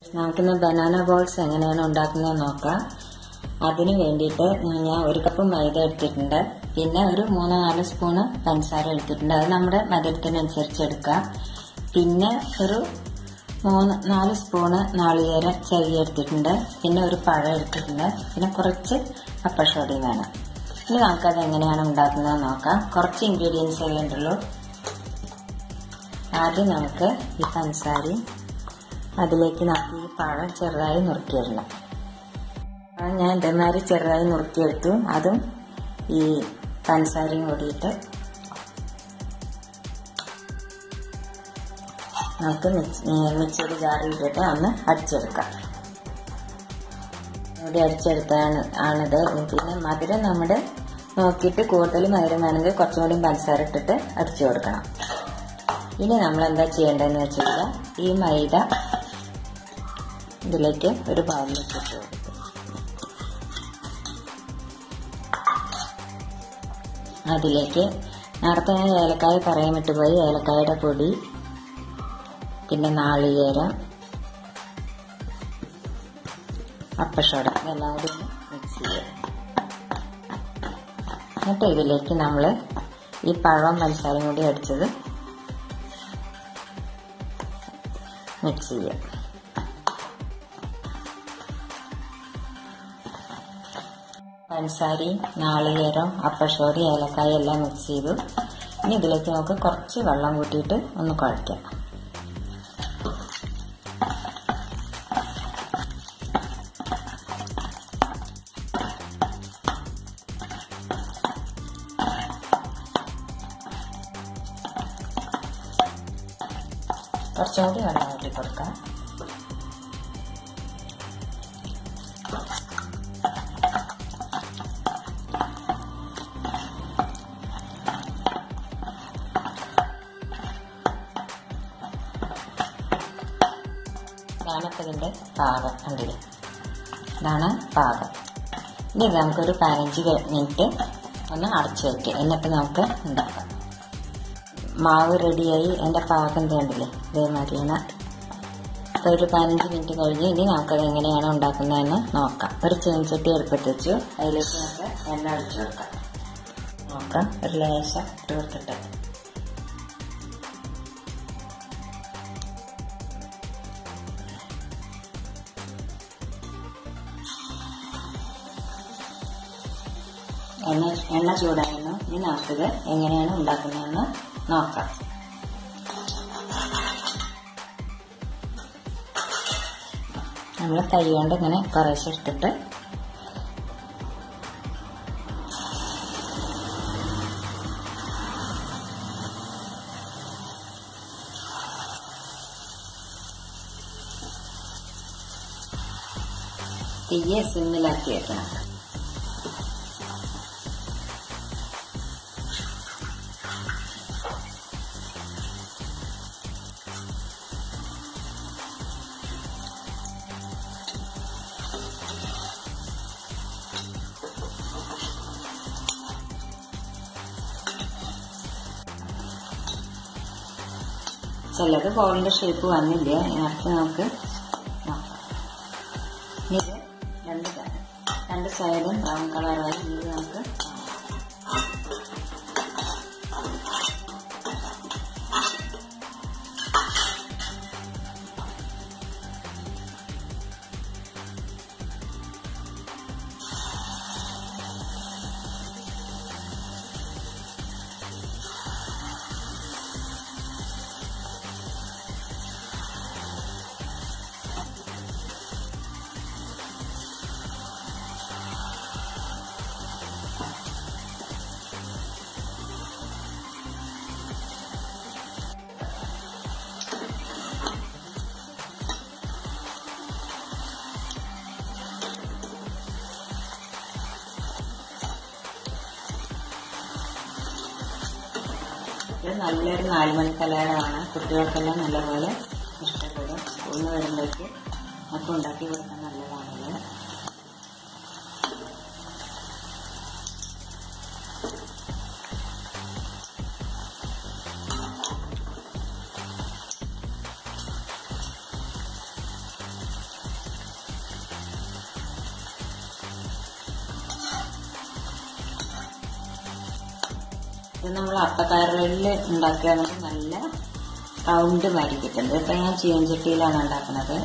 നമുക്കിന്ന് banana balls എങ്ങനെയാണ് ഉണ്ടാക്കുന്നത് നോക്കാം അതിന് വേണ്ടിയിട്ട് ഞാൻ ഒരു കപ്പ് മൈദ എടുത്തിട്ടുണ്ട് പിന്നെ ഒരു മൂന്നോ നാല് സ്പൂണ് പഞ്ചസാര എടുത്തിട്ടുണ്ട് അത് നമ്മുടെ മധുരത്തിനനുസരിച്ച് എടുക്കാം പിന്നെ ഒരു മൂന്ന് നാല് സ്പൂണ് നാളികേരം ചെറിയ എടുത്തിട്ടുണ്ട് പിന്നെ ഒരു പഴം എടുത്തിട്ടുണ്ട് പിന്നെ കുറച്ച് അപ്പഷോടി വേണം ഇനി നമുക്കത് എങ്ങനെയാണ് ഉണ്ടാക്കുന്നത് നോക്കാം കുറച്ച് ഇൻഗ്രീഡിയൻസേ വേണ്ടുള്ളൂ ആദ്യം നമുക്ക് ഈ പഞ്ചസാരയും അതിലേക്ക് നമുക്ക് ഈ പഴം ചെറുതായി നുറുക്കിയിടണം അത് ഞാൻ ഇതേമാതിരി ചെറുതായി നുറുക്കിയെടുത്തു അതും ഈ പഞ്ചസാരയും കൂടിയിട്ട് നമുക്ക് മിക്സിയുടെ ജാറിൽ ഇട്ടിട്ട് ഒന്ന് അടിച്ചെടുക്കാം ഇവിടെ അടിച്ചെടുത്താണ് ആണിത് പിന്നെ മധുരം നമ്മുടെ നോക്കിയിട്ട് കൂടുതൽ മധുരം വേണമെങ്കിൽ കുറച്ചും കൂടി പഞ്ചസാര ഇട്ടിട്ട് അടിച്ചു കൊടുക്കണം ഇനി നമ്മൾ എന്താ ചെയ്യേണ്ടതെന്ന് വെച്ചാൽ ഈ മൈദ ഇതിലേക്ക് ഒരു ബൗളിലേക്ക് ഇട്ട് കൊടുക്കും അതിലേക്ക് നേരത്തെ ഞാൻ ഏലക്കായ പറയാൻ വിട്ടുപോയി ഏലക്കായുടെ പൊടി പിന്നെ നാളികേരം അപ്പഷോട ഇതെല്ലാം കൂടി മിക്സ് ചെയ്യുക എന്നിട്ട് ഇതിലേക്ക് നമ്മൾ ഈ പഴവും പഞ്ചസാരയും കൂടി അടിച്ചത് മിക്സ് ചെയ്യുക പഞ്ചസാരയും നാളികേരം അപ്പഷോടി ഏലക്കായ എല്ലാം മിക്സ് ചെയ്തു ഇനി ഇതിലേക്ക് നമുക്ക് കുറച്ച് വെള്ളം കൂട്ടിയിട്ട് ഒന്ന് കുഴയ്ക്കാം കുറച്ചും കൂടി വെള്ളം കൂട്ടി കൊടുക്കാം ഇതാണ് ഇതിൻ്റെ പാകം കണ്ടില്ലേ ഇതാണ് പാകം ഇനി ഇത് നമുക്കൊരു പതിനഞ്ച് മിനിറ്റ് ഒന്ന് അടച്ചു വയ്ക്കുക എന്നിട്ട് നമുക്ക് ഉണ്ടാക്കാം മാവ് റെഡിയായി എൻ്റെ പാകം കണ്ടില്ലേ ഇതേമാതിരിയാണ് അപ്പോൾ ഒരു പതിനഞ്ച് മിനിറ്റ് കഴിഞ്ഞ് ഇനി നമുക്കത് എങ്ങനെയാണ് ഉണ്ടാക്കുന്നതെന്ന് നോക്കാം ഒരു ചീനച്ചട്ടി എടുപ്പത്ത് വെച്ചു അതിലേക്ക് നമുക്ക് എണ്ണ ഒഴിച്ചു കൊടുക്കാം നോക്കാം ഒരു ലേശം ഇട്ട് കൊടുത്തിട്ട് എണ്ണ എണ്ണ ചൂടായിരുന്നു ഇനി നമുക്കിത് എങ്ങനെയാണ് ഉണ്ടാക്കുന്നതെന്ന് നോക്കാം നമ്മൾ കൈ കൊണ്ട് ഇങ്ങനെ കുറേശ്ശെ എടുത്തിട്ട് തീയെ സിമ്മിലാക്കി വെക്കണം ചിലത് ബോളിന്റെ ഷേപ്പ് വന്നില്ല നേരത്തെ നമുക്ക് നോക്കാം ഇത് രണ്ട് രണ്ട് സൈഡും ബ്രൗൺ കളറായി ഇത് നമുക്ക് ഇത് നല്ലൊരു നാല് മണി കലയടമാണ് കുട്ടികൾക്കെല്ലാം നല്ലപോലെ ഇഷ്ടപ്പെടും സ്കൂളിൽ നിന്ന് വരുമ്പോഴേക്ക് ഒക്കെ ഉണ്ടാക്കി കൊടുക്കാൻ നല്ലതാണത് ഇത് നമ്മൾ അപ്പക്കാരലിൽ ഉണ്ടാക്കുകയാണെങ്കിൽ നല്ല റൗണ്ട് മാരി കിട്ടുന്നത് ഇപ്പം ഞാൻ ചീയൻചട്ടിയിലാണ് ഉണ്ടാക്കുന്നത്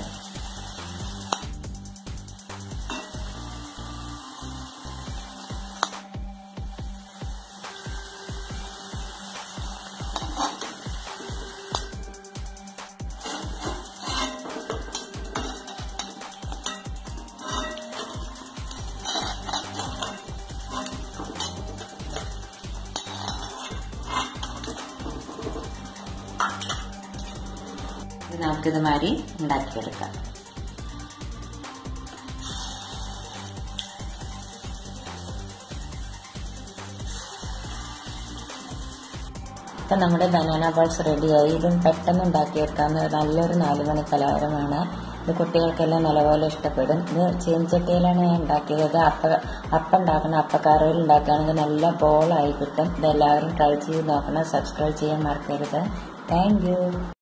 ഇത് നമുക്കിത് മാതിരി ഉണ്ടാക്കിയെടുക്കാം ഇപ്പം നമ്മുടെ ബനാന ബോൾസ് റെഡിയായി ഇതും പെട്ടെന്ന് ഉണ്ടാക്കിയെടുക്കാവുന്ന നല്ലൊരു നാല് മണി പലഹാരമാണ് ഇത് കുട്ടികൾക്കെല്ലാം നല്ലപോലെ ഇഷ്ടപ്പെടും ഇത് ചീൻചട്ടിയിലാണ് ഞാൻ ഉണ്ടാക്കിയത് അപ്പ അപ്പം ഉണ്ടാക്കുന്ന അപ്പക്കാരയിൽ ഉണ്ടാക്കുകയാണെങ്കിൽ നല്ല ബോളായി കിട്ടും ഇതെല്ലാവരും ട്രൈ ചെയ്ത് നോക്കണം സബ്സ്ക്രൈബ് ചെയ്യാൻ മറക്കരുത് താങ്ക്